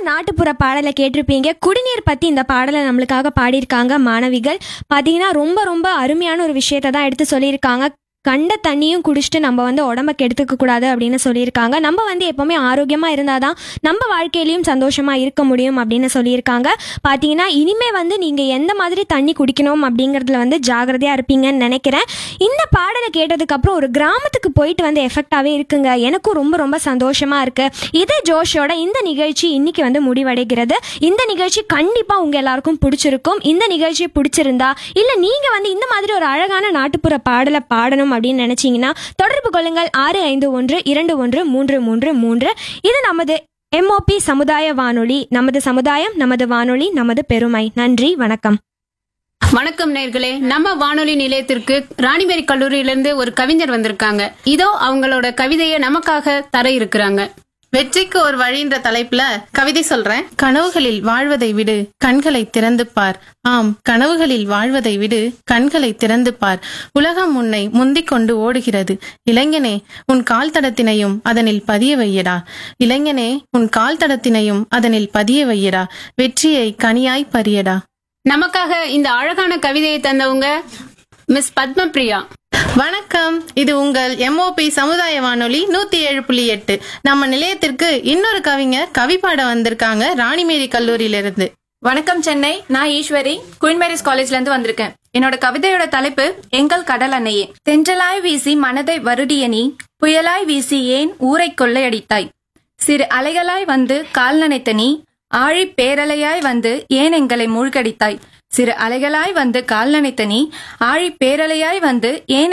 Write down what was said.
நாட்டுப்புற பாடலை கேட்டிருப்பீங்க குடிநீர் பத்தி இந்த பாடலை நம்மளுக்காக பாடியிருக்காங்க மாணவிகள் பாத்தீங்கன்னா ரொம்ப ரொம்ப அருமையான ஒரு விஷயத்தை தான் எடுத்து சொல்லியிருக்காங்க கண்ட தண்ணியும் குடிச்சிட்டு நம்ம வந்து உடம்ப கெடுத்துக்க கூடாது அப்படின்னு சொல்லியிருக்காங்க நம்ம வந்து எப்பவுமே ஆரோக்கியமா இருந்தாதான் நம்ம வாழ்க்கையிலயும் சந்தோஷமா இருக்க முடியும் அப்படின்னு சொல்லியிருக்காங்க பாத்தீங்கன்னா இனிமே வந்து நீங்க எந்த மாதிரி தண்ணி குடிக்கணும் அப்படிங்கறதுல வந்து ஜாகிரதையா இருப்பீங்கன்னு நினைக்கிறேன் இந்த பாடலை கேட்டதுக்கு அப்புறம் ஒரு கிராமத்துக்கு போயிட்டு வந்து எஃபெக்டாவே இருக்குங்க எனக்கும் ரொம்ப ரொம்ப சந்தோஷமா இருக்கு இதே ஜோஷோட இந்த நிகழ்ச்சி இன்னைக்கு வந்து முடிவடைகிறது இந்த நிகழ்ச்சி கண்டிப்பா உங்க எல்லாருக்கும் பிடிச்சிருக்கும் இந்த நிகழ்ச்சி பிடிச்சிருந்தா இல்ல நீங்க வந்து இந்த மாதிரி ஒரு அழகான நாட்டுப்புற பாடலை பாடணும் அப்படின்னு நினைச்சீங்கன்னா தொடர்பு கொள்ளுங்கள் ஆறு ஐந்து ஒன்று இரண்டு ஒன்று மூன்று மூன்று மூன்று இது நமது எம்ஓபி சமுதாய வானொலி நமது சமுதாயம் நமது வானொலி நமது பெருமை நன்றி வணக்கம் வணக்கம் நேர்களே நம்ம வானொலி நிலையத்திற்கு ராணிபேரி கல்லூரியிலிருந்து ஒரு கவிஞர் வந்திருக்காங்க இதோ அவங்களோட கவிதையை நமக்காக தர இருக்கிறாங்க வெற்றிக்கு ஒரு வழின்ற தலைப்புல கவிதை சொல்றேன் கனவுகளில் வாழ்வதை விடு கண்களை திறந்து பார் ஆம் கனவுகளில் வாழ்வதை விடு கண்களை திறந்து பார் உலகம் உன்னை முந்திக் கொண்டு ஓடுகிறது இளைஞனே உன் கால் தடத்தினையும் அதனில் பதிய வையடா இளைஞனே உன் கால் தடத்தினையும் அதனில் பதிய வையடா வெற்றியை கனியாய் பரியடா நமக்காக இந்த அழகான கவிதையை தந்தவங்க மிஸ் பத்மபிரியா வணக்கம் இது உங்கள் எம்ஓபி சமுதாய வானொலி நூத்தி ஏழு புள்ளி எட்டு நம்ம நிலையத்திற்கு இன்னொரு கவிஞர் கவி பாட வந்திருக்காங்க ராணிமேரி கல்லூரியிலிருந்து வணக்கம் சென்னை நான் ஈஸ்வரி குயின் மேரிஸ் காலேஜ்ல இருந்து வந்திருக்கேன் என்னோட கவிதையோட தலைப்பு எங்கள் கடல் அன்னையே தென்றலாய் வீசி மனதை வருடிய நீ புயலாய் வீசி ஏன் ஊரை கொள்ளையடித்தாய் சிறு அலைகளாய் வந்து கால் நனைத்த நீ ஆழி பேரலையாய் வந்து ஏன் எங்களை மூழ்கடித்தாய் சிறு அலைகளாய் வந்து கால் நனைத்த நீ ஆழி பேரலையாய் வந்து ஏன்